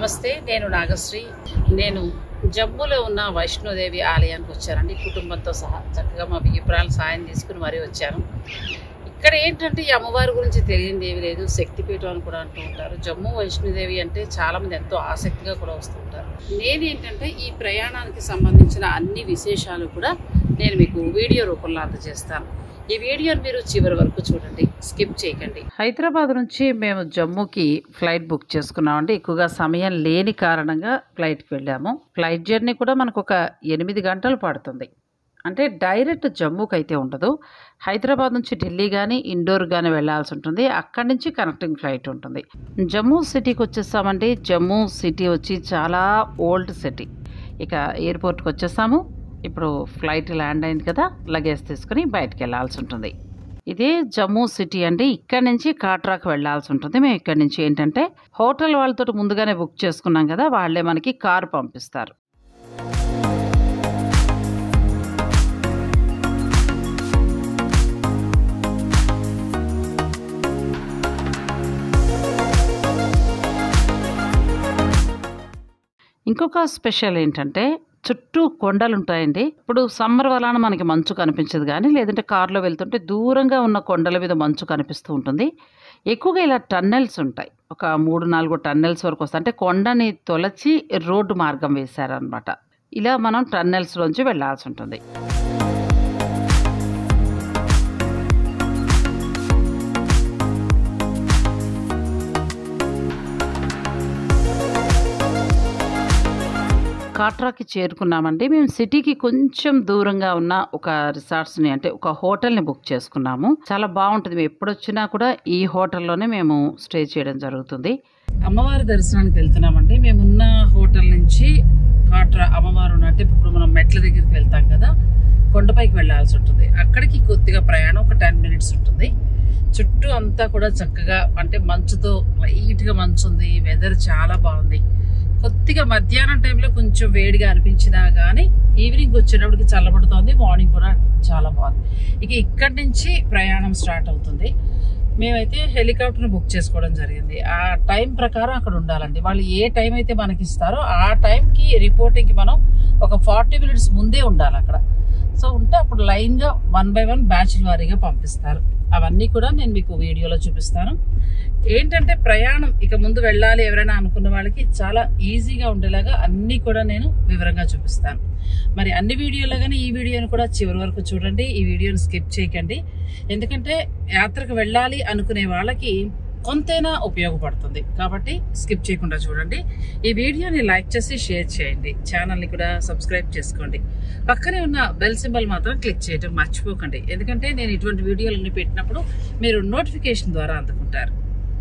నమస్తే నేను నాగశ్రీ నేను జమ్మూలో ఉన్న వైష్ణోదేవి ఆలయానికి వచ్చానండి కుటుంబంతో సహా చక్కగా మా అభిప్రాయాలు సాయం తీసుకుని మరీ వచ్చాను ఇక్కడ ఏంటంటే ఈ అమ్మవారి గురించి తెలియనిది ఏమీ లేదు శక్తిపీఠం అని కూడా అంటూ ఉంటారు జమ్మూ వైష్ణోదేవి అంటే చాలా మంది ఎంతో ఆసక్తిగా కూడా వస్తూ ఉంటారు నేనేంటంటే ఈ ప్రయాణానికి సంబంధించిన అన్ని విశేషాలు కూడా నేను మీకు వీడియో రూపంలో అందజేస్తాను ఈ వీడియోని మీరు చివరి వరకు చూడండి స్కిప్ చేయకండి హైదరాబాద్ నుంచి మేము జమ్మూకి ఫ్లైట్ బుక్ చేసుకున్నామండి ఎక్కువగా సమయం లేని కారణంగా ఫ్లైట్కి వెళ్ళాము ఫ్లైట్ జర్నీ కూడా మనకు ఒక ఎనిమిది గంటలు పడుతుంది అంటే డైరెక్ట్ జమ్మూకి అయితే ఉండదు హైదరాబాద్ నుంచి ఢిల్లీ కానీ ఇండోర్ కానీ వెళ్ళాల్సి ఉంటుంది అక్కడి నుంచి కనెక్టింగ్ ఫ్లైట్ ఉంటుంది జమ్మూ సిటీకి వచ్చేసామండి జమ్మూ సిటీ వచ్చి చాలా ఓల్డ్ సిటీ ఇక ఎయిర్పోర్ట్కి వచ్చేసాము ఇప్పుడు ఫ్లైట్ ల్యాండ్ అయింది కదా లగేజ్ తీసుకుని బయటకు వెళ్ళాల్సి ఉంటుంది ఇదే జమ్మూ సిటీ అండి ఇక్కడ నుంచి కాట్రాకు వెళ్ళాల్సి ఉంటుంది మేము ఇక్కడ నుంచి ఏంటంటే హోటల్ వాళ్ళతో ముందుగానే బుక్ చేసుకున్నాం కదా వాళ్ళే మనకి కారు పంపిస్తారు ఇంకొక స్పెషల్ ఏంటంటే చుట్టూ కొండలు ఉంటాయండి ఇప్పుడు సమ్మర్ వలన మనకి మంచు కనిపించదు కానీ లేదంటే కారులో వెళ్తుంటే దూరంగా ఉన్న కొండల మీద మంచు కనిపిస్తూ ఉంటుంది ఎక్కువగా ఇలా టన్నెల్స్ ఉంటాయి ఒక మూడు నాలుగు టన్నెల్స్ వరకు వస్తాయి అంటే కొండని తొలచి రోడ్డు మార్గం వేశారనమాట ఇలా మనం టన్నెల్స్లోంచి వెళ్ళాల్సి ఉంటుంది కాట్రాకి చేరుకున్నామండి మేము సిటీకి కొంచెం దూరంగా ఉన్న ఒక రిసార్ట్స్ని అంటే ఒక హోటల్ని బుక్ చేసుకున్నాము చాలా బాగుంటుంది మేము ఎప్పుడు వచ్చినా కూడా ఈ హోటల్లోనే మేము స్టే చేయడం జరుగుతుంది అమ్మవారి దర్శనానికి వెళ్తున్నామండి మేమున్న హోటల్ నుంచి కాట్రా అమ్మవారు ఉన్న- అంటే ఇప్పుడు మనం మెట్ల దగ్గరికి వెళ్తాం కదా కొండపైకి వెళ్ళాల్సి ఉంటుంది అక్కడికి కొద్దిగా ప్రయాణం ఒక టెన్ మినిట్స్ ఉంటుంది చుట్టూ అంతా కూడా చక్కగా అంటే మంచుతో లైట్గా మంచు ఉంది వెదర్ చాలా బాగుంది కొద్దిగా మధ్యాహ్నం టైంలో కొంచెం వేడిగా అనిపించినా కానీ ఈవినింగ్ వచ్చేటప్పటికి చల్లబడుతోంది మార్నింగ్ కూడా చాలా బాగుంది ఇక ఇక్కడి నుంచి ప్రయాణం స్టార్ట్ అవుతుంది మేమైతే హెలికాప్టర్ని బుక్ చేసుకోవడం జరిగింది ఆ టైం ప్రకారం అక్కడ ఉండాలండి వాళ్ళు ఏ టైం అయితే మనకి ఇస్తారో ఆ టైంకి రిపోర్టింగ్కి మనం ఒక ఫార్టీ మినిట్స్ ముందే ఉండాలి అక్కడ సో ఉంటే అప్పుడు లైన్గా వన్ బై వన్ బ్యాచ్ల వారీగా పంపిస్తారు అవన్నీ కూడా నేను మీకు వీడియోలో చూపిస్తాను ఏంటంటే ప్రయాణం ఇక ముందు వెళ్ళాలి ఎవరైనా అనుకున్న వాళ్ళకి చాలా ఈజీగా ఉండేలాగా అన్నీ కూడా నేను వివరంగా చూపిస్తాను మరి అన్ని వీడియోలాగానే ఈ వీడియోని కూడా చివరి వరకు చూడండి ఈ వీడియోని స్కిప్ చేయకండి ఎందుకంటే యాత్రకు వెళ్ళాలి అనుకునే వాళ్ళకి కొంతైనా ఉపయోగపడుతుంది కాబట్టి స్కిప్ చేయకుండా చూడండి ఈ వీడియోని లైక్ చేసి షేర్ చేయండి ఛానల్ని కూడా సబ్స్క్రైబ్ చేసుకోండి పక్కనే ఉన్న బెల్ సింబల్ మాత్రం క్లిక్ చేయడం మర్చిపోకండి ఎందుకంటే నేను ఇటువంటి వీడియోలన్నీ పెట్టినప్పుడు మీరు నోటిఫికేషన్ ద్వారా అందుకుంటారు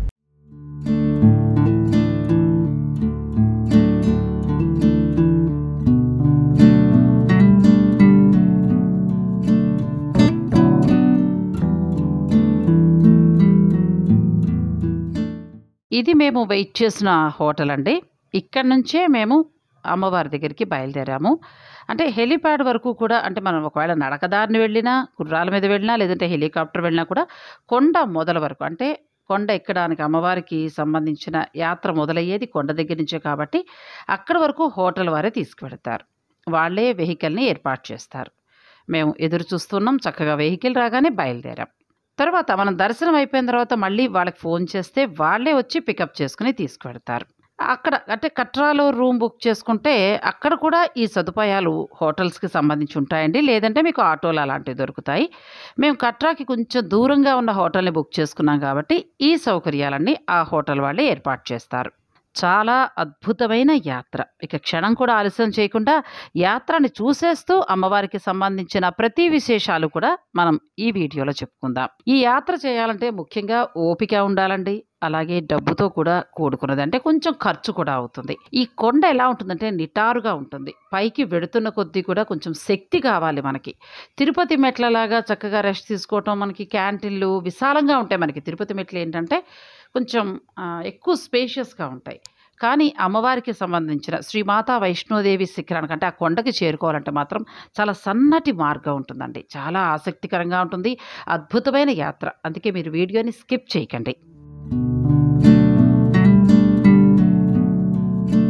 ఇది మేము వెయిట్ చేసిన హోటల్ అండి ఇక్కడ నుంచే మేము అమ్మవారి దగ్గరికి బయలుదేరాము అంటే హెలిప్యాడ్ వరకు కూడా అంటే మనం ఒకవేళ నడకదారిని వెళ్ళినా గుర్రాల మీద వెళ్ళినా లేదంటే హెలికాప్టర్ వెళ్ళినా కూడా కొండ మొదల వరకు అంటే కొండ ఎక్కడానికి అమ్మవారికి సంబంధించిన యాత్ర మొదలయ్యేది కొండ దగ్గర నుంచే కాబట్టి అక్కడ వరకు హోటల్ వారే తీసుకువెడతారు వాళ్ళే వెహికల్ని ఏర్పాటు చేస్తారు మేము ఎదురు చూస్తున్నాం చక్కగా వెహికల్ రాగానే బయలుదేరాం తర్వాత మనం దర్శనం అయిపోయిన తర్వాత మళ్ళీ వాళ్ళకి ఫోన్ చేస్తే వాళ్ళే వచ్చి పికప్ చేసుకుని తీసుకువెడతారు అక్కడ అంటే కట్రాలో రూమ్ బుక్ చేసుకుంటే అక్కడ కూడా ఈ సదుపాయాలు హోటల్స్కి సంబంధించి ఉంటాయండి లేదంటే మీకు ఆటోలు అలాంటివి దొరుకుతాయి మేము కట్రాకి కొంచెం దూరంగా ఉన్న హోటల్ని బుక్ చేసుకున్నాం కాబట్టి ఈ సౌకర్యాలన్నీ ఆ హోటల్ వాళ్ళే ఏర్పాటు చేస్తారు చాలా అద్భుతమైన యాత్ర ఇక క్షణం కూడా ఆలస్యం చేయకుండా యాత్రని చూసేస్తూ అమ్మవారికి సంబంధించిన ప్రతి విశేషాలు కూడా మనం ఈ వీడియోలో చెప్పుకుందాం ఈ యాత్ర చేయాలంటే ముఖ్యంగా ఓపిక ఉండాలండి అలాగే డబ్బుతో కూడా కూడుకున్నది అంటే కొంచెం ఖర్చు కూడా అవుతుంది ఈ కొండ ఎలా ఉంటుందంటే నిటారుగా ఉంటుంది పైకి వెడుతున్న కొద్దీ కూడా కొంచెం శక్తి కావాలి మనకి తిరుపతి మెట్లలాగా చక్కగా రెస్ట్ తీసుకోవటం మనకి క్యాంటీన్లు విశాలంగా ఉంటాయి మనకి తిరుపతి మెట్లు ఏంటంటే కొంచెం ఆ, ఎక్కువ స్పేషియస్గా ఉంటాయి కానీ అమ్మవారికి సంబంధించిన శ్రీమాతా వైష్ణోదేవి శిఖరానికి అంటే ఆ కొండకి చేరుకోవాలంటే మాత్రం చాలా సన్నటి మార్గం ఉంటుందండి చాలా ఆసక్తికరంగా ఉంటుంది అద్భుతమైన యాత్ర అందుకే మీరు వీడియోని స్కిప్ చేయకండి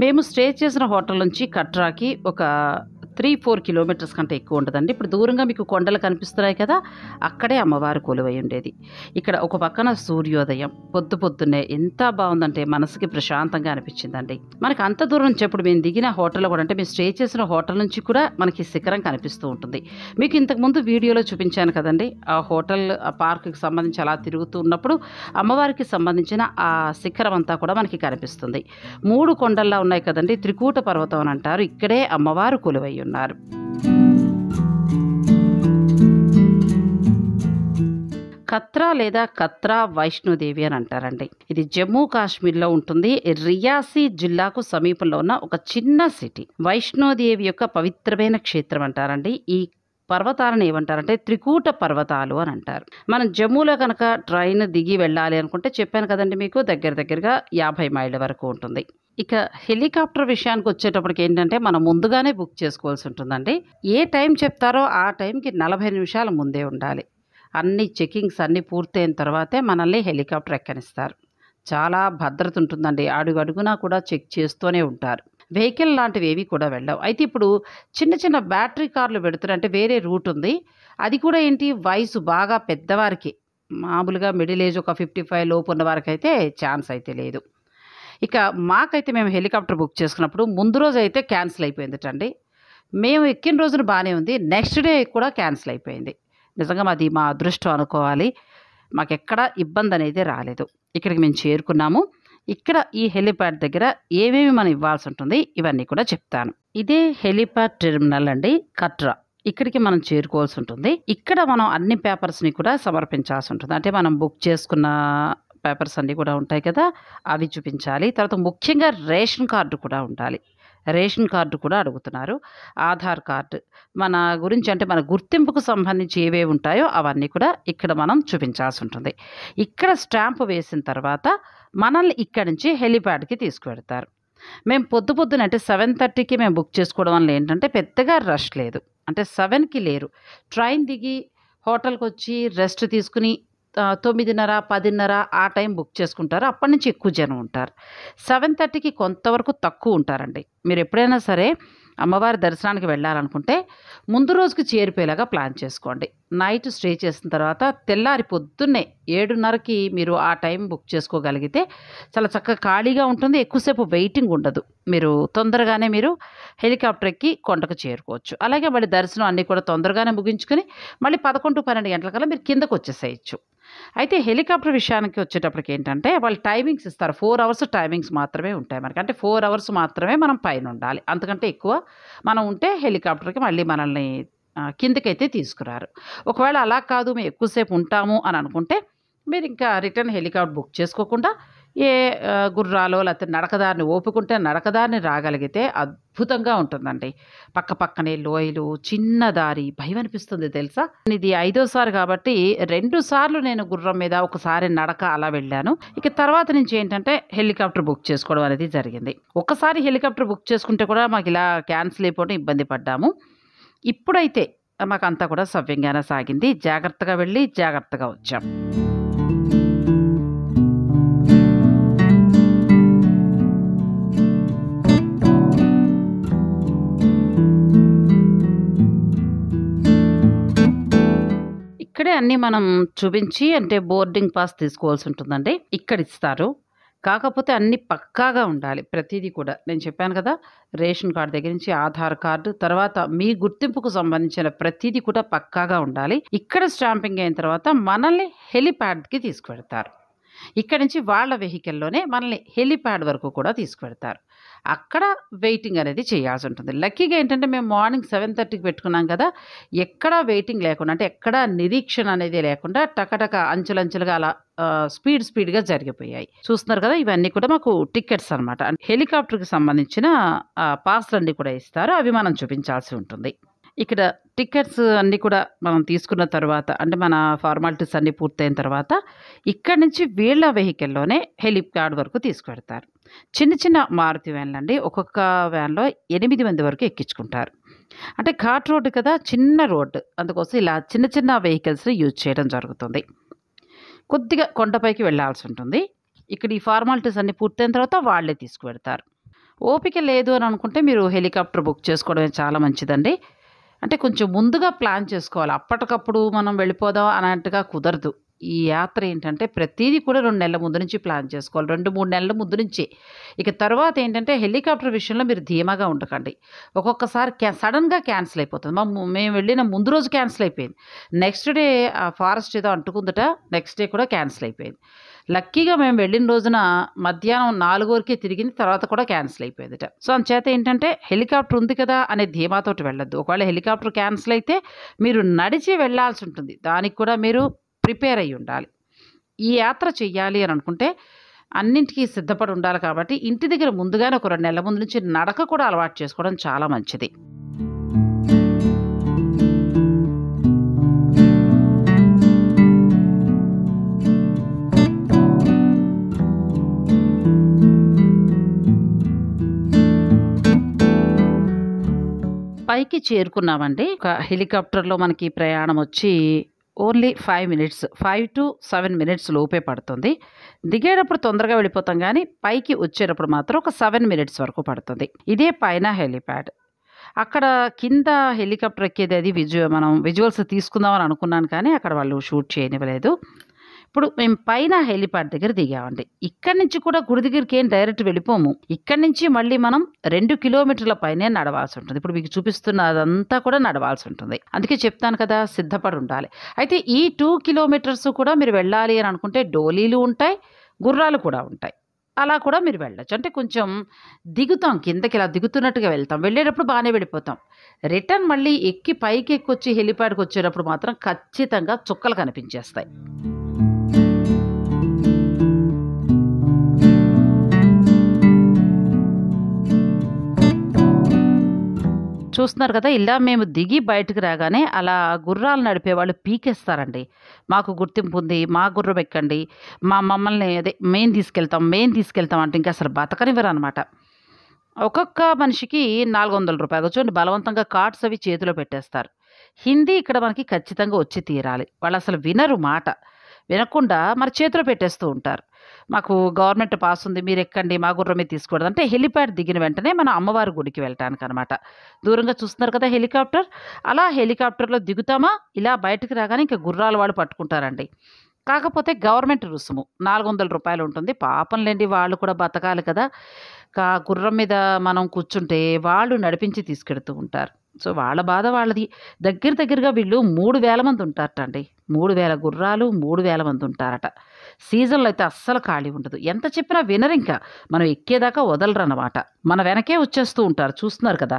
మేము స్టే చేసిన హోటల్ నుంచి కట్రాకి ఒక త్రీ ఫోర్ కిలోమీటర్స్ కంటే ఎక్కువ ఉంటుందండి ఇప్పుడు దూరంగా మీకు కొండలు కనిపిస్తున్నాయి కదా అక్కడే అమ్మవారు కొలువై ఉండేది ఇక్కడ ఒక పక్కన సూర్యోదయం పొద్దు పొద్దున్నే ఎంత బాగుందంటే మనసుకి ప్రశాంతంగా అనిపించిందండి మనకి అంత దూరం నుంచి ఇప్పుడు మేము దిగిన హోటల్లో కూడా అంటే మేము స్టే చేసిన హోటల్ నుంచి కూడా మనకి శిఖరం కనిపిస్తూ ఉంటుంది మీకు ఇంతకుముందు వీడియోలో చూపించాను కదండి ఆ హోటల్ ఆ పార్క్కి సంబంధించి అలా తిరుగుతూ ఉన్నప్పుడు అమ్మవారికి సంబంధించిన ఆ శిఖరం అంతా కూడా మనకి కనిపిస్తుంది మూడు కొండల్లా ఉన్నాయి కదండి త్రికూట పర్వతం అని అంటారు ఇక్కడే అమ్మవారు కొలువై ఉన్నారు కత్రా లేదా కత్రా వైష్ణోదేవి అని అంటారండి ఇది జమ్మూ కాశ్మీర్లో ఉంటుంది రియాసీ జిల్లాకు సమీపంలో ఉన్న ఒక చిన్న సిటీ వైష్ణోదేవి యొక్క పవిత్రమైన క్షేత్రం అంటారండి ఈ పర్వతాలను ఏమంటారంటే త్రికూట పర్వతాలు అని అంటారు మనం జమ్మూలో కనుక ట్రైన్ దిగి వెళ్ళాలి అనుకుంటే చెప్పాను కదండి మీకు దగ్గర దగ్గరగా యాభై మైళ్ళ వరకు ఉంటుంది ఇక హెలికాప్టర్ విషయానికి వచ్చేటప్పటికి ఏంటంటే మనం ముందుగానే బుక్ చేసుకోవాల్సి ఉంటుందండి ఏ టైం చెప్తారో ఆ టైంకి నలభై నిమిషాల ముందే ఉండాలి అన్ని చెకింగ్స్ అన్నీ పూర్తయిన తర్వాతే మనల్ని హెలికాప్టర్ ఎక్కనిస్తారు చాలా భద్రత ఉంటుందండి అడుగు అడుగునా కూడా చెక్ చేస్తూనే ఉంటారు వెహికల్ లాంటివి ఏవి కూడా వెళ్ళవు అయితే ఇప్పుడు చిన్న చిన్న బ్యాటరీ కార్లు పెడుతున్నారంటే వేరే రూట్ ఉంది అది కూడా ఏంటి వయసు బాగా పెద్దవారికి మామూలుగా మిడిల్ ఏజ్ ఒక ఫిఫ్టీ ఫైవ్ లోపు ఉన్న వారికి అయితే ఛాన్స్ అయితే లేదు ఇక మాకైతే మేము హెలికాప్టర్ బుక్ చేసుకున్నప్పుడు ముందు రోజు అయితే క్యాన్సిల్ అయిపోయిందిటండి మేము ఎక్కిన రోజున బాగానే ఉంది నెక్స్ట్ డే కూడా క్యాన్సిల్ అయిపోయింది నిజంగా మాది మా అదృష్టం అనుకోవాలి మాకు ఎక్కడ ఇబ్బంది అనేది రాలేదు ఇక్కడికి మేము చేరుకున్నాము ఇక్కడ ఈ హెలిప్యాడ్ దగ్గర ఏమేమి మనం ఇవ్వాల్సి ఉంటుంది ఇవన్నీ కూడా చెప్తాను ఇదే హెలిప్యాడ్ టెర్మినల్ అండి కట్రా ఇక్కడికి మనం చేరుకోవాల్సి ఉంటుంది ఇక్కడ మనం అన్ని పేపర్స్ని కూడా సమర్పించాల్సి ఉంటుంది అంటే మనం బుక్ చేసుకున్న పేపర్స్ అన్నీ కూడా ఉంటాయి కదా అవి చూపించాలి తర్వాత ముఖ్యంగా రేషన్ కార్డు కూడా ఉండాలి రేషన్ కార్డు కూడా అడుగుతున్నారు ఆధార్ కార్డు మన గురించి అంటే మన గుర్తింపుకు సంబంధించి ఏవేవి ఉంటాయో అవన్నీ కూడా ఇక్కడ మనం చూపించాల్సి ఉంటుంది ఇక్కడ స్టాంప్ వేసిన తర్వాత మనల్ని ఇక్కడి నుంచి హెలిప్యాడ్కి తీసుకువెడతారు మేము పొద్దు పొద్దున అంటే సెవెన్ థర్టీకి మేము బుక్ చేసుకోవడం వల్ల ఏంటంటే పెద్దగా రష్ లేదు అంటే సెవెన్కి లేరు ట్రైన్ దిగి హోటల్కి వచ్చి రెస్ట్ తీసుకుని ఆ, తొమ్మిదిన్నర పదిన్నర ఆ టైం బుక్ చేసుకుంటారు అప్పటి నుంచి ఎక్కువ జనం ఉంటారు సెవెన్ థర్టీకి కొంతవరకు తక్కువ ఉంటారండి మీరు ఎప్పుడైనా సరే అమ్మవారి దర్శనానికి వెళ్ళాలనుకుంటే ముందు రోజుకి చేరిపోయేలాగా ప్లాన్ చేసుకోండి నైట్ స్టే చేసిన తర్వాత తెల్లారి పొద్దున్నే ఏడున్నరకి మీరు ఆ టైం బుక్ చేసుకోగలిగితే చాలా చక్కగా ఖాళీగా ఉంటుంది ఎక్కువసేపు వెయిటింగ్ ఉండదు మీరు తొందరగానే మీరు హెలికాప్టర్ ఎక్కి కొండకు చేరుకోవచ్చు అలాగే మళ్ళీ దర్శనం అన్నీ కూడా తొందరగానే ముగించుకొని మళ్ళీ పదకొండు పన్నెండు గంటలకల్లా మీరు కిందకు వచ్చేసేయచ్చు అయితే హెలికాప్టర్ విషయానికి వచ్చేటప్పటికి ఏంటంటే వాళ్ళు టైమింగ్స్ ఇస్తారు ఫోర్ అవర్స్ టైమింగ్స్ మాత్రమే ఉంటాయి మనకి అంటే ఫోర్ అవర్స్ మాత్రమే మనం పైన ఉండాలి అంతకంటే ఎక్కువ మనం ఉంటే హెలికాప్టర్కి మళ్ళీ మనల్ని ఆ, కిందకైతే తీసుకురారు ఒకవేళ అలా కాదు మేము ఎక్కువసేపు ఉంటాము అని అనుకుంటే మీరు ఇంకా రిటర్న్ హెలికాప్టర్ బుక్ చేసుకోకుండా ఏ ఆ, గుర్రాలో లేకపోతే నడకదారిని ఓపుకుంటే నడకదారిని రాగలిగితే అద్భుతంగా ఉంటుందండి పక్క పక్కనే లోయలు చిన్న దారి భయం అనిపిస్తుంది తెలుసా ఇది ఐదోసారి కాబట్టి రెండు సార్లు నేను గుర్రం మీద ఒకసారి నడక అలా వెళ్ళాను ఇక తర్వాత నుంచి ఏంటంటే హెలికాప్టర్ బుక్ చేసుకోవడం అనేది జరిగింది ఒకసారి హెలికాప్టర్ బుక్ చేసుకుంటే కూడా మాకు ఇలా క్యాన్సిల్ అయిపోవడం ఇబ్బంది పడ్డాము ఇప్పుడైతే మాకు అంతా కూడా సవ్యంగానే సాగింది జాగ్రత్తగా వెళ్ళి జాగ్రత్తగా వచ్చాం ఇక్కడే అన్నీ మనం చూపించి అంటే బోర్డింగ్ పాస్ తీసుకోవాల్సి ఉంటుందండి ఇక్కడ ఇస్తారు కాకపోతే అన్ని పక్కాగా ఉండాలి ప్రతిదీ కూడా నేను చెప్పాను కదా రేషన్ కార్డు దగ్గర నుంచి ఆధార్ కార్డు తర్వాత మీ గుర్తింపుకు సంబంధించిన ప్రతిదీ కూడా పక్కాగా ఉండాలి ఇక్కడ స్టాంపింగ్ అయిన తర్వాత మనల్ని హెలిప్యాడ్కి తీసుకువెడతారు ఇక్కడ నుంచి వాళ్ళ వెహికల్లోనే మనల్ని హెలిప్యాడ్ వరకు కూడా తీసుకువెడతారు అక్కడ వెయిటింగ్ అనేది చేయాల్సి ఉంటుంది లక్కీగా ఏంటంటే మేము మార్నింగ్ సెవెన్ థర్టీకి పెట్టుకున్నాం కదా ఎక్కడా వెయిటింగ్ లేకుండా అంటే ఎక్కడా నిరీక్షణ అనేది లేకుండా టకటక అంచులంచులుగా అలా ఆ, స్పీడ్ స్పీడ్గా జరిగిపోయాయి చూస్తున్నారు కదా ఇవన్నీ కూడా మాకు టికెట్స్ అనమాట హెలికాప్టర్కి సంబంధించిన ఆ, పాస్లు అన్నీ కూడా ఇస్తారు అవి మనం చూపించాల్సి ఉంటుంది ఇక్కడ టికెట్స్ అన్నీ కూడా మనం తీసుకున్న తర్వాత అంటే మన ఫార్మాలిటీస్ అన్నీ పూర్తయిన తర్వాత ఇక్కడి నుంచి వీళ్ళ వెహికల్లోనే హెలిప్యాడ్ వరకు తీసుకువెడతారు చిన్న చిన్న మారుతి వ్యాన్లు అండి ఒక్కొక్క వ్యాన్లో ఎనిమిది మంది వరకు ఎక్కించుకుంటారు అంటే ఘాట్ రోడ్డు కదా చిన్న రోడ్డు అందుకోసం ఇలా చిన్న చిన్న వెహికల్స్ని యూజ్ చేయడం జరుగుతుంది కొద్దిగా కొండపైకి వెళ్ళాల్సి ఉంటుంది ఇక్కడ ఈ ఫార్మాలిటీస్ అన్నీ పూర్తయిన తర్వాత వాళ్ళే తీసుకువెడతారు ఓపిక లేదు అని అనుకుంటే మీరు హెలికాప్టర్ బుక్ చేసుకోవడమే చాలా మంచిదండి అంటే కొంచెం ముందుగా ప్లాన్ చేసుకోవాలి అప్పటికప్పుడు మనం వెళ్ళిపోదాం అన్నట్టుగా కుదరదు ఈ యాత్ర ఏంటంటే ప్రతిదీ కూడా రెండు నెలల ముందు నుంచి ప్లాన్ చేసుకోవాలి రెండు మూడు నెలల ముందు నుంచి ఇక తర్వాత ఏంటంటే హెలికాప్టర్ విషయంలో మీరు ధీమాగా ఉండకండి ఒక్కొక్కసారి క్యా సడన్గా క్యాన్సిల్ అయిపోతుంది మా ము- మేము వెళ్ళిన ముందు రోజు క్యాన్సిల్ అయిపోయింది నెక్స్ట్ డే ఆ ఫారెస్ట్ ఏదో అంటుకుందట నెక్స్ట్ డే కూడా క్యాన్సిల్ అయిపోయింది లక్కీగా మేము వెళ్ళిన రోజున మధ్యాహ్నం నాలుగువరకే తిరిగింది తర్వాత కూడా క్యాన్సిల్ అయిపోయిందిట సో అందుచేత ఏంటంటే హెలికాప్టర్ ఉంది కదా అనే ధీమాతోటి వెళ్ళొద్దు ఒకవేళ హెలికాప్టర్ క్యాన్సిల్ అయితే మీరు నడిచి వెళ్ళాల్సి ఉంటుంది దానికి కూడా మీరు ప్రిపేర్ అయ్యి ఉండాలి ఈ యాత్ర చెయ్యాలి అని అనుకుంటే అన్నింటికీ సిద్ధపడి ఉండాలి కాబట్టి ఇంటి దగ్గర ముందుగానే ఒక రెండు నెలల ముందు నుంచి నడక కూడా అలవాటు చేసుకోవడం చాలా మంచిది పైకి చేరుకున్నామండి ఒక హెలికాప్టర్లో మనకి ప్రయాణం వచ్చి only five minutes five to seven minutes లోపే పడుతుంది దిగేటప్పుడు తొందరగా వెళ్ళిపోతాం కానీ పైకి వచ్చేటప్పుడు మాత్రం ఒక సెవెన్ మినిట్స్ వరకు పడుతుంది ఇదే పైన హెలిప్యాడ్ అక్కడ కింద హెలికాప్టర్ ఎక్కేది అది విజు మనం విజువల్స్ తీసుకుందామని అనుకున్నాను కానీ అక్కడ వాళ్ళు షూట్ చేయనివ్వలేదు ఇప్పుడు మేము పైన హెలిప్యాడ్ దగ్గర దిగామండి ఇక్కడి నుంచి కూడా గుడి దగ్గరికి ఏం డైరెక్ట్ వెళ్ళిపోము ఇక్కడి నుంచి మళ్ళీ మనం రెండు కిలోమీటర్ల పైనే నడవాల్సి ఉంటుంది ఇప్పుడు మీకు చూపిస్తున్న అదంతా కూడా నడవాల్సి ఉంటుంది అందుకే చెప్తాను కదా సిద్ధపడి ఉండాలి అయితే ఈ టూ కిలోమీటర్స్ కూడా మీరు వెళ్ళాలి అని అనుకుంటే డోలీలు ఉంటాయి గుర్రాలు కూడా ఉంటాయి అలా కూడా మీరు వెళ్ళొచ్చు అంటే కొంచెం దిగుతాం కిందకి ఇలా దిగుతున్నట్టుగా వెళ్తాం వెళ్ళేటప్పుడు బాగానే వెళ్ళిపోతాం రిటర్న్ మళ్ళీ ఎక్కి పైకి ఎక్కొచ్చి హెలిప్యాడ్కి వచ్చేటప్పుడు మాత్రం ఖచ్చితంగా చుక్కలు కనిపించేస్తాయి చూస్తున్నారు కదా ఇలా మేము దిగి బయటకు రాగానే అలా గుర్రాలు నడిపే వాళ్ళు పీకేస్తారండి మాకు గుర్తింపు ఉంది మా గుర్రం ఎక్కండి మా మమ్మల్ని అదే మేము తీసుకెళ్తాం మేము తీసుకెళ్తాం అంటే ఇంకా అసలు బతకనివ్వరు అనమాట ఒక్కొక్క మనిషికి నాలుగు వందల రూపాయలు చూడండి బలవంతంగా కార్డ్స్ అవి చేతిలో పెట్టేస్తారు హిందీ ఇక్కడ మనకి ఖచ్చితంగా వచ్చి తీరాలి వాళ్ళు అసలు వినరు మాట వినకుండా మరి చేతిలో పెట్టేస్తూ ఉంటారు మాకు గవర్నమెంట్ పాస్ ఉంది మీరు ఎక్కండి మా గుర్రం మీద తీసుకోవడం అంటే హెలిప్యాడ్ దిగిన వెంటనే మన అమ్మవారి గుడికి వెళ్ళటానికి అనమాట దూరంగా చూస్తున్నారు కదా హెలికాప్టర్ అలా హెలికాప్టర్లో దిగుతామా ఇలా బయటకు రాగానే ఇంకా గుర్రాలు వాళ్ళు పట్టుకుంటారండి కాకపోతే గవర్నమెంట్ రుసుము నాలుగు వందల రూపాయలు ఉంటుంది పాపం లేండి వాళ్ళు కూడా బతకాలి కదా కా గుర్రం మీద మనం కూర్చుంటే వాళ్ళు నడిపించి తీసుకెడుతూ ఉంటారు సో వాళ్ళ బాధ వాళ్ళది దగ్గర దగ్గరగా వీళ్ళు మూడు వేల మంది ఉంటారట అండి మూడు వేల గుర్రాలు మూడు వేల మంది ఉంటారట సీజన్లో అయితే అస్సలు ఖాళీ ఉండదు ఎంత చెప్పినా వినరు ఇంకా మనం ఎక్కేదాకా వదలరు అన్నమాట మన వెనకే వచ్చేస్తూ ఉంటారు చూస్తున్నారు కదా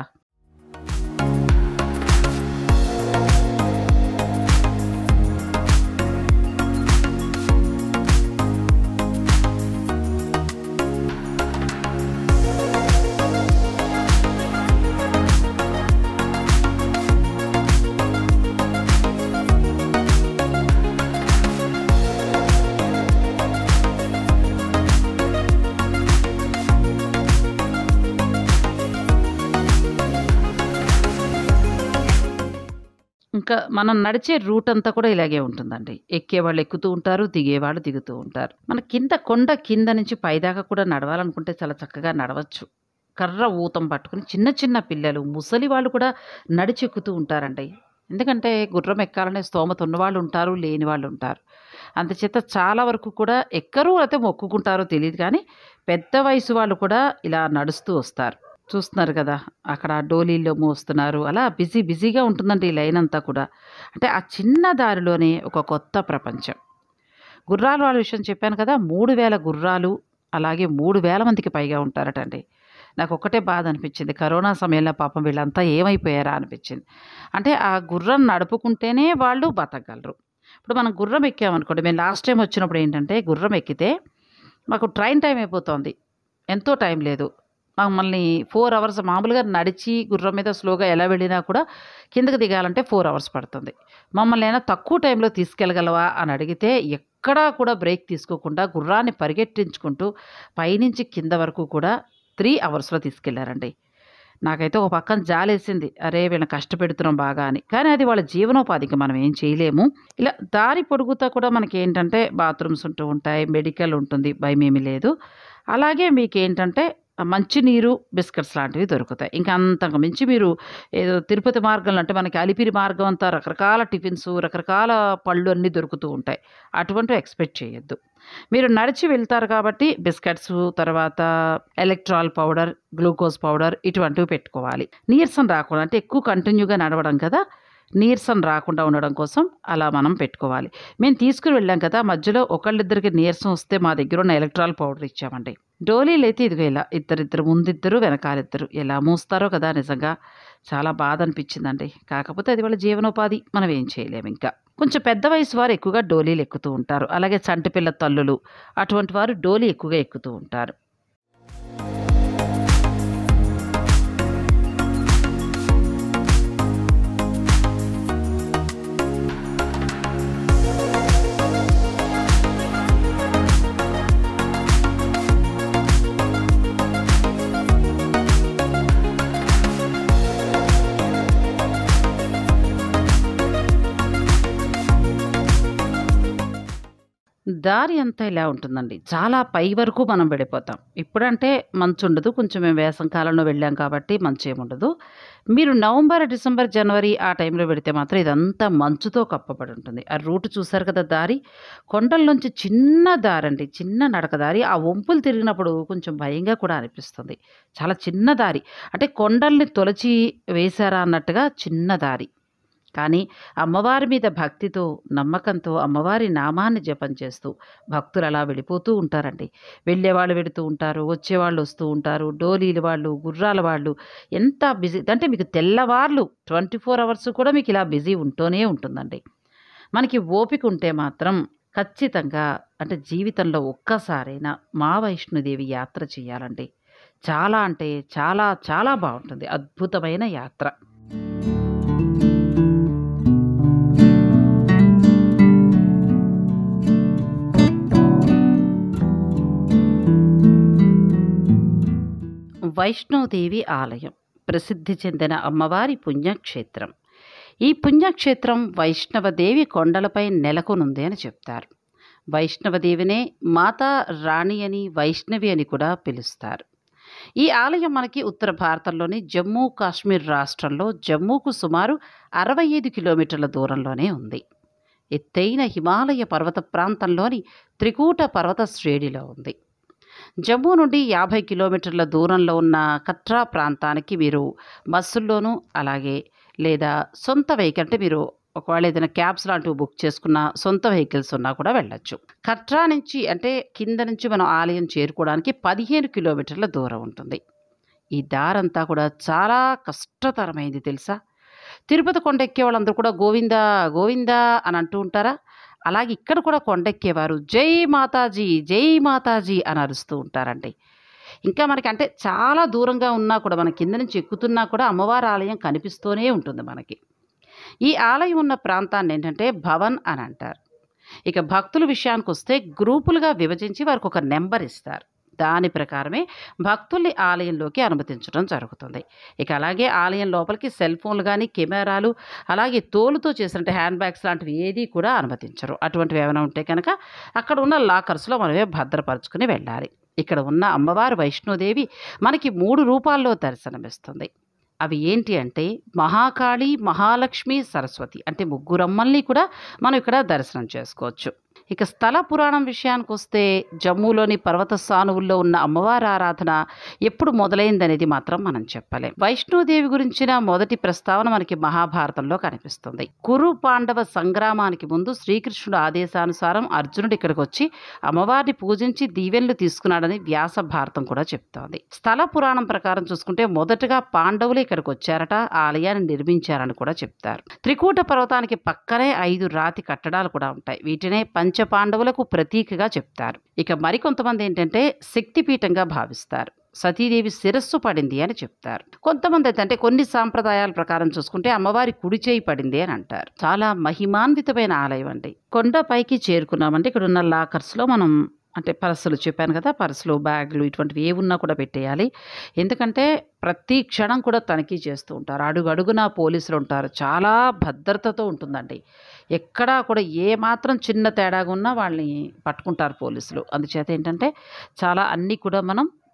ఇంకా మనం నడిచే రూట్ అంతా కూడా ఇలాగే ఉంటుందండి ఎక్కేవాళ్ళు ఎక్కుతూ ఉంటారు దిగేవాళ్ళు దిగుతూ ఉంటారు మన కింద కొండ కింద నుంచి పైదాకా కూడా నడవాలనుకుంటే చాలా చక్కగా నడవచ్చు కర్ర ఊతం పట్టుకుని చిన్న చిన్న పిల్లలు ముసలి వాళ్ళు కూడా నడిచి ఎక్కుతూ ఉంటారండి ఎందుకంటే గుర్రం ఎక్కాలనే స్తోమత ఉన్నవాళ్ళు ఉంటారు లేని వాళ్ళు ఉంటారు అందుచేత చాలా వరకు కూడా ఎక్కరు అయితే మొక్కుకుంటారో తెలియదు కానీ పెద్ద వయసు వాళ్ళు కూడా ఇలా నడుస్తూ వస్తారు చూస్తున్నారు కదా అక్కడ డోలీల్లో మోస్తున్నారు అలా బిజీ బిజీగా ఉంటుందండి ఈ లైన్ అంతా కూడా అంటే ఆ చిన్న దారిలోనే ఒక కొత్త ప్రపంచం గుర్రాలు వాళ్ళ విషయం చెప్పాను కదా మూడు వేల గుర్రాలు అలాగే మూడు వేల మందికి పైగా ఉంటారటండి నాకు ఒక్కటే బాధ అనిపించింది కరోనా సమయంలో పాపం వీళ్ళంతా ఏమైపోయారా అనిపించింది అంటే ఆ గుర్రం నడుపుకుంటేనే వాళ్ళు బతకగలరు ఇప్పుడు మనం గుర్రం ఎక్కామనుకోండి మేము లాస్ట్ టైం వచ్చినప్పుడు ఏంటంటే గుర్రం ఎక్కితే మాకు ట్రైన్ టైం అయిపోతుంది ఎంతో టైం లేదు మమ్మల్ని ఫోర్ అవర్స్ మామూలుగా నడిచి గుర్రం మీద స్లోగా ఎలా వెళ్ళినా కూడా కిందకి దిగాలంటే ఫోర్ అవర్స్ పడుతుంది మమ్మల్ని అయినా తక్కువ టైంలో తీసుకెళ్ళగలవా అని అడిగితే ఎక్కడా కూడా బ్రేక్ తీసుకోకుండా గుర్రాన్ని పరిగెట్టించుకుంటూ పైనుంచి కింద వరకు కూడా త్రీ అవర్స్లో తీసుకెళ్లారండి నాకైతే ఒక పక్కన జాలేసింది అరే వీళ్ళని కష్టపెడుతున్నాం బాగా అని కానీ అది వాళ్ళ జీవనోపాధికి మనం ఏం చేయలేము ఇలా దారి పొడుగుతా కూడా మనకి ఏంటంటే బాత్రూమ్స్ ఉంటూ ఉంటాయి మెడికల్ ఉంటుంది భయం ఏమీ లేదు అలాగే మీకు ఏంటంటే మంచినీరు బిస్కెట్స్ లాంటివి దొరుకుతాయి ఇంకా అంతకు మించి మీరు ఏదో తిరుపతి మార్గంలో అంటే మనకి అలిపిరి మార్గం అంతా రకరకాల టిఫిన్స్ రకరకాల పళ్ళు అన్నీ దొరుకుతూ ఉంటాయి అటువంటివి ఎక్స్పెక్ట్ చేయొద్దు మీరు నడిచి వెళ్తారు కాబట్టి బిస్కెట్స్ తర్వాత ఎలక్ట్రాల్ పౌడర్ గ్లూకోజ్ పౌడర్ ఇటువంటివి పెట్టుకోవాలి నీరసం రాకుండా అంటే ఎక్కువ కంటిన్యూగా నడవడం కదా నీరసం రాకుండా ఉండడం కోసం అలా మనం పెట్టుకోవాలి మేము తీసుకుని వెళ్ళాం కదా మధ్యలో ఒకళ్ళిద్దరికి నీరసం వస్తే మా దగ్గర ఉన్న ఎలక్ట్రాల్ పౌడర్ ఇచ్చామండి డోలీలు అయితే ఇదిగో ఇలా ఇద్దరిద్దరు ముందిద్దరు వెనకాలిద్దరు ఎలా మూస్తారో కదా నిజంగా చాలా బాధ అనిపించిందండి కాకపోతే అది వాళ్ళ జీవనోపాధి మనం ఏం చేయలేము ఇంకా కొంచెం పెద్ద వయసు వారు ఎక్కువగా డోలీలు ఎక్కుతూ ఉంటారు అలాగే చంటిపిల్ల తల్లులు అటువంటి వారు డోలీ ఎక్కువగా ఎక్కుతూ ఉంటారు దారి అంతా ఇలా ఉంటుందండి చాలా పై వరకు మనం వెళ్ళిపోతాం ఇప్పుడంటే మంచు ఉండదు కొంచెం మేము వేసం కాలంలో వెళ్ళాం కాబట్టి మంచు ఏముండదు మీరు నవంబర్ డిసెంబర్ జనవరి ఆ టైంలో పెడితే మాత్రం ఇదంతా మంచుతో కప్పబడి ఉంటుంది ఆ రూట్ చూసారు కదా దారి కొండల నుంచి చిన్న దారి అండి చిన్న నడక దారి ఆ వంపులు తిరిగినప్పుడు కొంచెం భయంగా కూడా అనిపిస్తుంది చాలా చిన్న దారి అంటే కొండల్ని తొలచి వేశారా అన్నట్టుగా చిన్న దారి కానీ అమ్మవారి మీద భక్తితో నమ్మకంతో అమ్మవారి నామాన్ని జపం చేస్తూ భక్తులు అలా వెళ్ళిపోతూ ఉంటారండి వెళ్ళేవాళ్ళు వెళుతూ ఉంటారు వచ్చేవాళ్ళు వస్తూ ఉంటారు డోలీల వాళ్ళు గుర్రాల వాళ్ళు ఎంత బిజీ అంటే మీకు తెల్లవార్లు ట్వంటీ ఫోర్ అవర్స్ కూడా మీకు ఇలా బిజీ ఉంటూనే ఉంటుందండి మనకి ఓపిక ఉంటే మాత్రం ఖచ్చితంగా అంటే జీవితంలో ఒక్కసారైనా మా వైష్ణుదేవి యాత్ర చేయాలండి చాలా అంటే చాలా చాలా బాగుంటుంది అద్భుతమైన యాత్ర వైష్ణోదేవి ఆలయం ప్రసిద్ధి చెందిన అమ్మవారి పుణ్యక్షేత్రం ఈ పుణ్యక్షేత్రం వైష్ణవదేవి కొండలపై నెలకొనుంది అని చెప్తారు వైష్ణవదేవినే మాతా రాణి అని వైష్ణవి అని కూడా పిలుస్తారు ఈ ఆలయం మనకి ఉత్తర భారతంలోని జమ్మూ కాశ్మీర్ రాష్ట్రంలో జమ్మూకు సుమారు అరవై ఐదు కిలోమీటర్ల దూరంలోనే ఉంది ఎత్తైన హిమాలయ పర్వత ప్రాంతంలోని త్రికూట పర్వత శ్రేణిలో ఉంది జమ్మూ నుండి యాభై కిలోమీటర్ల దూరంలో ఉన్న కట్రా ప్రాంతానికి మీరు బస్సుల్లోనూ అలాగే లేదా సొంత వెహికల్ అంటే మీరు ఒకవేళ ఏదైనా క్యాబ్స్ లాంటివి బుక్ చేసుకున్న సొంత వెహికల్స్ ఉన్నా కూడా వెళ్ళొచ్చు కట్రా నుంచి అంటే కింద నుంచి మనం ఆలయం చేరుకోవడానికి పదిహేను కిలోమీటర్ల దూరం ఉంటుంది ఈ దారంతా కూడా చాలా కష్టతరమైంది తెలుసా తిరుపతి కొండ ఎక్కే వాళ్ళందరూ కూడా గోవిందా గోవిందా అని అంటూ ఉంటారా అలాగే ఇక్కడ కూడా కొండెక్కేవారు జై మాతాజీ జై మాతాజీ అని అరుస్తూ ఉంటారండి ఇంకా మనకి అంటే చాలా దూరంగా ఉన్నా కూడా మన కింద నుంచి ఎక్కుతున్నా కూడా అమ్మవారి ఆలయం కనిపిస్తూనే ఉంటుంది మనకి ఈ ఆలయం ఉన్న ప్రాంతాన్ని ఏంటంటే భవన్ అని అంటారు ఇక భక్తుల విషయానికి వస్తే గ్రూపులుగా విభజించి వారికి ఒక నెంబర్ ఇస్తారు దాని ప్రకారమే భక్తుల్ని ఆలయంలోకి అనుమతించడం జరుగుతుంది ఇక అలాగే ఆలయం లోపలికి సెల్ ఫోన్లు కానీ కెమెరాలు అలాగే తోలుతో చేసినట్టు హ్యాండ్ బ్యాగ్స్ లాంటివి ఏది కూడా అనుమతించరు అటువంటివి ఏమైనా ఉంటే కనుక అక్కడ ఉన్న లాకర్స్లో మనమే భద్రపరుచుకుని వెళ్ళాలి ఇక్కడ ఉన్న అమ్మవారు వైష్ణోదేవి మనకి మూడు రూపాల్లో దర్శనమిస్తుంది అవి ఏంటి అంటే మహాకాళి మహాలక్ష్మి సరస్వతి అంటే ముగ్గురమ్మల్ని కూడా మనం ఇక్కడ దర్శనం చేసుకోవచ్చు ఇక స్థల పురాణం విషయానికి వస్తే జమ్మూలోని పర్వత సానువుల్లో ఉన్న అమ్మవారి ఆరాధన ఎప్పుడు మొదలైందనేది మాత్రం మనం చెప్పలేం వైష్ణోదేవి గురించిన మొదటి ప్రస్తావన మనకి మహాభారతంలో కనిపిస్తుంది కురు పాండవ సంగ్రామానికి ముందు శ్రీకృష్ణుడు ఆదేశానుసారం అర్జునుడు ఇక్కడికి వచ్చి అమ్మవారిని పూజించి దీవెనలు తీసుకున్నాడని వ్యాస భారతం కూడా చెప్తోంది స్థల పురాణం ప్రకారం చూసుకుంటే మొదటగా పాండవులు ఇక్కడికి వచ్చారట ఆ ఆలయాన్ని నిర్మించారని కూడా చెప్తారు త్రికూట పర్వతానికి పక్కనే ఐదు రాతి కట్టడాలు కూడా ఉంటాయి వీటినే పంచ పాండవులకు ప్రతీకగా చెప్తారు ఇక మరికొంతమంది ఏంటంటే శక్తిపీఠంగా భావిస్తారు సతీదేవి శిరస్సు పడింది అని చెప్తారు కొంతమంది అయితే అంటే కొన్ని సాంప్రదాయాల ప్రకారం చూసుకుంటే అమ్మవారి కుడి చేయి పడింది అని అంటారు చాలా మహిమాన్వితమైన ఆలయం అండి కొండపైకి చేరుకున్నామంటే ఇక్కడ ఉన్న లాకర్స్లో మనం అంటే పర్సులు చెప్పాను కదా పర్సులు బ్యాగులు ఇటువంటివి ఏ ఉన్నా కూడా పెట్టేయాలి ఎందుకంటే ప్రతి క్షణం కూడా తనిఖీ చేస్తూ ఉంటారు అడుగు అడుగున పోలీసులు ఉంటారు చాలా భద్రతతో ఉంటుందండి ఎక్కడా కూడా ఏ మాత్రం చిన్న తేడాగా ఉన్నా వాళ్ళని పట్టుకుంటారు పోలీసులు అందుచేత ఏంటంటే చాలా అన్నీ కూడా మనం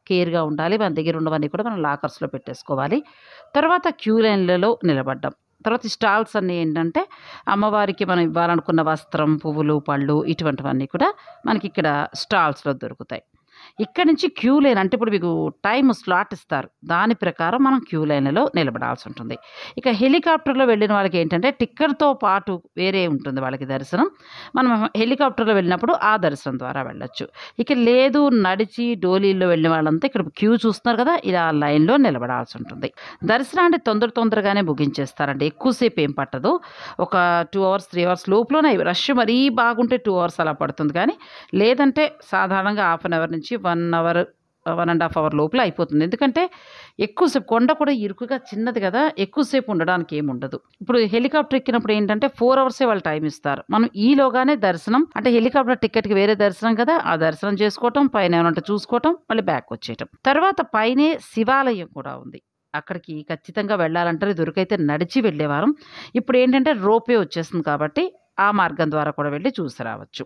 కేర్‌గా ఉండాలి. మన దగ్గర ఉన్నవన్నీ కూడా మనం లాకర్స్‌లో పెట్టేసుకోవాలి. తర్వాత క్యూ లైన్‌లలో నిలబడ్డాం. తర్వాత ఈ స్టాల్స్ అన్నీ ఏంటంటే అమ్మవారికి మనం ఇవ్వాలనుకున్న వస్త్రం, పువ్వులు, పళ్ళు ఇటువంటివన్నీ కూడా మనకిక్కడ స్టాల్స్‌లో దొరుకుతాయి. ఇక్కడి నుంచి క్యూ లైన్ అంటే ఇప్పుడు మీకు టైమ్ స్లాట్ ఇస్తారు. దాని ప్రకారం మనం క్యూ లైన్‌లలో నిలబడాల్సి ఉంటుంది. ఇక హెలికాప్టర్‌లో వెళ్ళిన వాళ్ళకి ఏంటంటే టికెట్‌తో పాటు వేరే ఉంటుంది వాళ్ళకి దర్శనం. మనం హెలికాప్టర్‌లో వెళ్ళినప్పుడు ఆ దర్శనం ద్వారా వెళ్ళొచ్చు. ఇక లేదు నడిచి డోలీల్లో వెళ్ళిన వాళ్ళంతా ఇక్కడ క్యూ చూస్తున్నారు కదా! ఇలా లైన్‌లో నిలబడాల్సి ఉంటుంది. దర్శనాన్ని తొందర తొందరగానే ముగించేస్తారండి. ఎక్కువసేపు ఏం పట్టదు. ఒక 2 అవర్స్, 3 అవర్స్ లోపులోనే రష్ మరీ బాగుంటే 2 అవర్స్ అలా పడుతుంది కానీ, లేదంటే సాధారణంగా హాఫ్ అన్ అవర్ నుంచి 1 అవర్, 1 ½ అవర్ లోపల అయిపోతుంది. ఎందుకంటే ఎక్కువసేపు కొండ కూడా ఇరుకుగా చిన్నది కదా! ఎక్కువసేపు ఉండడానికి ఏముండదు. ఇప్పుడు హెలికాప్టర్ ఎక్కినప్పుడు ఏంటంటే 4 అవర్సే వాళ్ళు టైమ్ ఇస్తారు. మనం ఈలోగానే దర్శనం అంటే హెలికాప్టర్ టికెట్‌కి వేరే దర్శనం కదా! ఆ దర్శనం చేసుకోవటం, పైన ఏమైనా ఉంటే చూసుకోవటం, మళ్ళీ బ్యాక్ వచ్చేయటం. తర్వాత పైనే శివాలయం కూడా ఉంది. అక్కడికి ఖచ్చితంగా వెళ్ళాలంటారు. ఇదివరకైతే నడిచి వెళ్ళేవారం. ఇప్పుడేంటంటే రోప్‌వే వచ్చేసింది కాబట్టి ఆ మార్గం ద్వారా కూడా వెళ్లి చూసి రావచ్చు.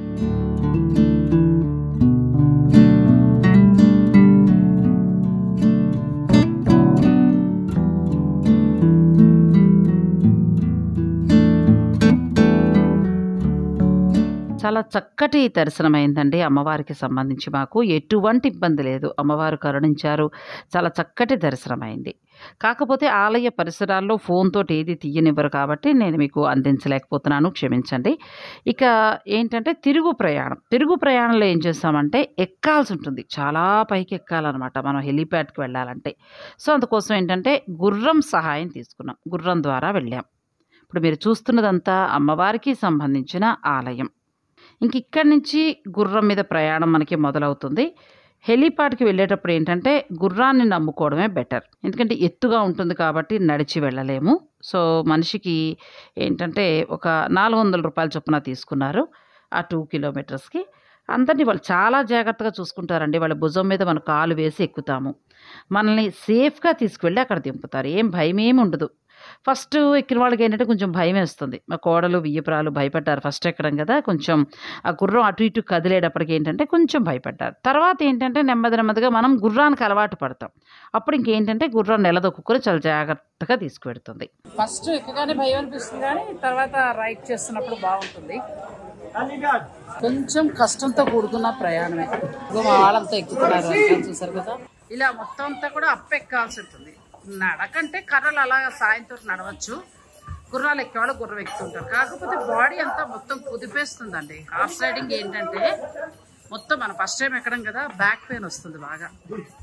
చాలా చక్కటి దర్శనమైందండి అమ్మవారికి సంబంధించి మాకు. ఎటువంటి ఇబ్బంది లేదు. అమ్మవారు కరుణించారు. చాలా చక్కటి దర్శనమైంది. కాకపోతే ఆలయ పరిసరాల్లో ఫోన్‌తోటి ఏది తీయనివ్వరు కాబట్టి నేను మీకు అందించలేకపోతున్నాను. క్షమించండి. ఇక ఏంటంటే తిరుగు ప్రయాణం. తిరుగు ప్రయాణంలో ఏం చేస్తామంటే ఎక్కాల్సుంటుంది. చాలా పైకి ఎక్కాలనమాట మనం హెలీప్యాడ్‌కి వెళ్ళాలంటే. సో, అందుకోసం ఏంటంటే గుర్రం సహాయం తీసుకున్నాం. గుర్రం ద్వారా వెళ్ళాం. ఇప్పుడు మీరు చూస్తున్నదంతా అమ్మవారికి సంబంధించిన ఆలయం. ఇంక ఇక్కడి నుంచి గుర్రం మీద ప్రయాణం మనకి మొదలవుతుంది. హెలీప్యాడ్‌కి వెళ్ళేటప్పుడు ఏంటంటే గుర్రాన్ని నమ్ముకోవడమే బెటర్. ఎందుకంటే ఎత్తుగా ఉంటుంది కాబట్టి నడిచి వెళ్ళలేము. సో, మనిషికి ఏంటంటే ఒక రూ. 400 చొప్పున తీసుకున్నారు. ఆ 2 కిలోమీటర్స్‌కి. అందరిని వాళ్ళు చాలా జాగ్రత్తగా చూసుకుంటారండి. వాళ్ళ భుజం మీద మనం కాలు వేసి ఎక్కుతాము. మనల్ని సేఫ్‌గా తీసుకువెళ్ళి అక్కడ దింపుతారు. ఏం భయమేమి ఉండదు. ఫస్ట్ ఎక్కిన వాళ్ళకేంటంటే కొంచెం భయమేస్తుంది. మా కోడలు, వియ్యపురాలు భయపడ్డారు. ఫస్ట్ ఎక్కడం కదా! కొంచెం ఆ గుర్రం అటు ఇటు కదిలేటప్పటికి ఏంటంటే కొంచెం భయపడ్డారు. తర్వాత ఏంటంటే నెమ్మది నెమ్మదిగా మనం గుర్రానికి అలవాటు పడతాం. అప్పుడు ఇంకేంటంటే గుర్రం నిలదొక్కుకొని చాలా జాగ్రత్తగా తీసుకువెడుతుంది. ఫస్ట్ ఎక్కగానే భయం అనిపిస్తుంది కానీ తర్వాత రైడ్ చేస్తున్నప్పుడు బాగుంటుంది. కొంచెం కష్టంతో కూడుకున్న ప్రయాణమే. ఇదిగో మా వాళ్ళంతా ఎక్కుతున్నారు అంతా చూసారు కదా! ఇలా మొత్తం అంతా కూడా అప్ ఎక్కాల్సి ఉంటుంది. నడకంటే కర్రలు అలా సాయంతో నడవచ్చు. గుర్రాలు ఎక్కేవాళ్ళు గుర్రం ఎక్కుతుంటారు. కాకపోతే బాడీ అంతా మొత్తం కుదిపేస్తుందండి. హార్స్ రైడింగ్ ఏంటంటే మొత్తం మనం ఫస్ట్ టైం ఎక్కడం కదా! బ్యాక్ పెయిన్ వస్తుంది బాగా.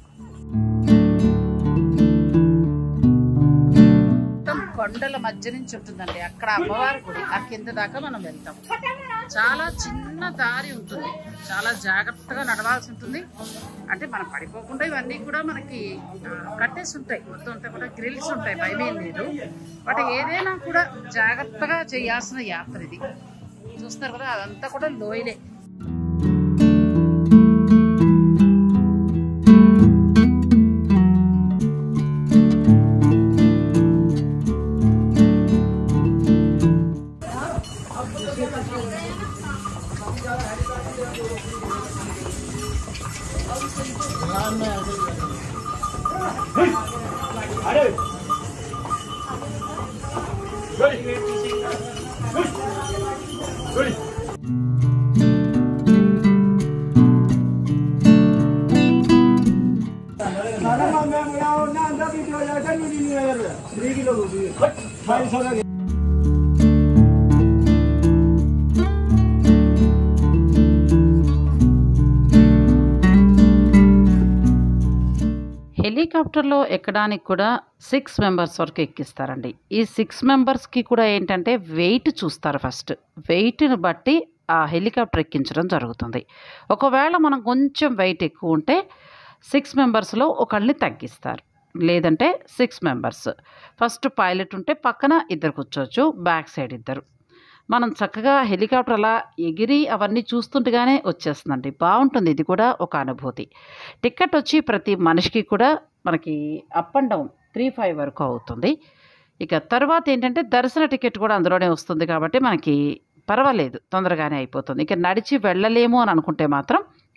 మొత్తం కొండల మధ్య నుంచి ఉంటుందండి. అక్కడ అమ్మవారి గుడి. ఆ కింద దాకా మనం వెళ్తాం. చాలా చిన్న దారి ఉంటుంది. చాలా జాగ్రత్తగా నడవాల్సి ఉంటుంది. అంటే మనం పడిపోకుండా ఇవన్నీ కూడా మనకి ఆహ్, కట్టేసి ఉంటాయి. మొత్తం అంతా కూడా గ్రిల్స్ ఉంటాయి. భయమేం లేదు. బట్ ఏదైనా కూడా జాగ్రత్తగా చేయాల్సిన యాత్ర ఇది. చూస్తున్నారు కదా! అదంతా కూడా లోయలే. హెలికాప్టర్‌లో ఎక్కడానికి కూడా 6 మెంబర్స్ వరకు ఎక్కిస్తారండి. ఈ 6 మెంబర్స్‌కి కూడా ఏంటంటే వెయిట్ చూస్తారు ఫస్ట్. వెయిట్‌ని బట్టి ఆ హెలికాప్టర్ ఎక్కించడం జరుగుతుంది. ఒకవేళ మనం కొంచెం వెయిట్ ఎక్కువ ఉంటే 6 మెంబర్స్‌లో ఒకళ్ళని తగ్గిస్తారు. లేదంటే 6 మెంబర్స్. ఫస్ట్ పైలట్ ఉంటే పక్కన ఇద్దరు కూర్చోవచ్చు. బ్యాక్ సైడ్ ఇద్దరు. మనం చక్కగా హెలికాప్టర్ అలా ఎగిరి అవన్నీ చూస్తుండగానే వచ్చేస్తుందండి. బావుంటుంది ఇది కూడా ఒక అనుభూతి. టికెట్ వచ్చి ప్రతి మనిషికి కూడా మనకి అప్ అండ్ డౌన్ 3, 5 వరకు అవుతుంది. ఇక తర్వాత ఏంటంటే దర్శన టికెట్ కూడా అందులోనే వస్తుంది కాబట్టి మనకి పర్వాలేదు. తొందరగానే అయిపోతుంది. ఇక నడిచి వెళ్ళలేము అని అనుకుంటే మాత్రం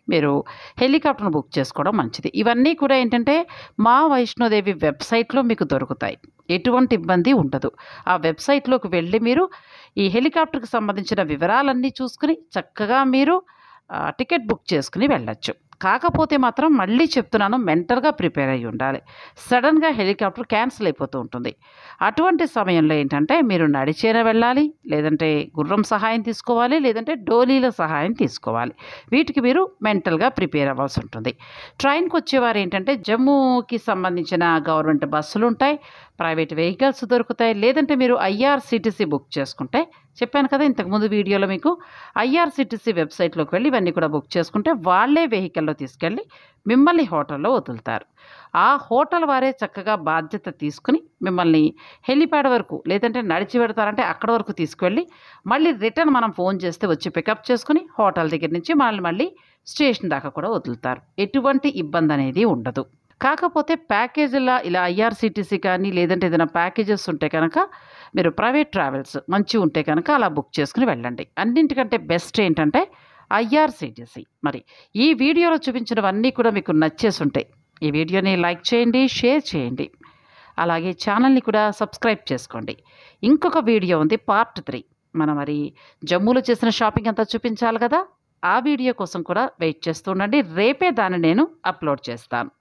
మీరు హెలికాప్టర్ను బుక్ చేసుకోవడం మంచిది ఇవన్నీ కూడా ఏంటంటే మా వైష్ణోదేవి వెబ్సైట్లో మీకు దొరుకుతాయి ఎటువంటి ఇబ్బంది ఉండదు ఆ వెబ్సైట్లోకి వెళ్ళి మీరు ఈ హెలికాప్టర్కి సంబంధించిన వివరాలన్నీ చూసుకుని చక్కగా మీరు ఆ, టికెట్ బుక్ చేసుకుని వెళ్ళొచ్చు కాకపోతే మాత్రం మళ్ళీ చెప్తున్నాను మెంటల్గా ప్రిపేర్ అయ్యి ఉండాలి సడన్గా హెలికాప్టర్ క్యాన్సిల్ అయిపోతూ ఉంటుంది అటువంటి సమయంలో ఏంటంటే మీరు నడిచేనా వెళ్ళాలి లేదంటే గుర్రం సహాయం తీసుకోవాలి లేదంటే డోలీల సహాయం తీసుకోవాలి వీటికి మీరు మెంటల్గా ప్రిపేర్ అవ్వాల్సి ఉంటుంది ట్రైన్కి వచ్చేవారు ఏంటంటే జమ్మూకి సంబంధించిన గవర్నమెంట్ బస్సులు ఉంటాయి ప్రైవేట్ వెహికల్స్ దొరుకుతాయి లేదంటే మీరు ఐఆర్సిటీసీ బుక్ చేసుకుంటే చెప్పాను కదా ఇంతకుముందు వీడియోలో మీకు ఐఆర్సిటీసీ వెబ్సైట్లోకి వెళ్ళి ఇవన్నీ కూడా బుక్ చేసుకుంటే వాళ్ళే వెహికల్లో తీసుకెళ్ళి మిమ్మల్ని హోటల్లో వదులుతారు ఆ హోటల్ వారే చక్కగా బాధ్యత తీసుకుని మిమ్మల్ని హెలిప్యాడ్ వరకు లేదంటే నడిచి పెడతారంటే అక్కడ వరకు తీసుకువెళ్ళి మళ్ళీ రిటర్న్ మనం ఫోన్ చేస్తే వచ్చి పికప్ చేసుకుని హోటల్ దగ్గర నుంచి మనల్ని మళ్ళీ స్టేషన్ దాకా కూడా వదులుతారు ఎటువంటి ఇబ్బంది అనేది ఉండదు కాకపోతే ప్యాకేజీలా ఇలా ఐఆర్సీటీసీ కానీ లేదంటే ఏదైనా ప్యాకేజెస్ ఉంటే కనుక మీరు ప్రైవేట్ ట్రావెల్స్ మంచి ఉంటే కనుక అలా బుక్ చేసుకుని వెళ్ళండి అన్నింటికంటే బెస్ట్ ఏంటంటే ఐఆర్సీటీసీ మరి ఈ వీడియోలో చూపించినవన్నీ కూడా మీకు నచ్చేసి ఉంటాయి ఈ వీడియోని లైక్ చేయండి షేర్ చేయండి అలాగే ఛానల్ని కూడా సబ్స్క్రైబ్ చేసుకోండి ఇంకొక వీడియో ఉంది పార్ట్ త్రీ మనం మరి జమ్మూలో చేసిన షాపింగ్ అంతా చూపించాలి కదా ఆ వీడియో కోసం కూడా వెయిట్ చేస్తూ ఉండండి రేపే దాన్ని నేను అప్లోడ్ చేస్తాను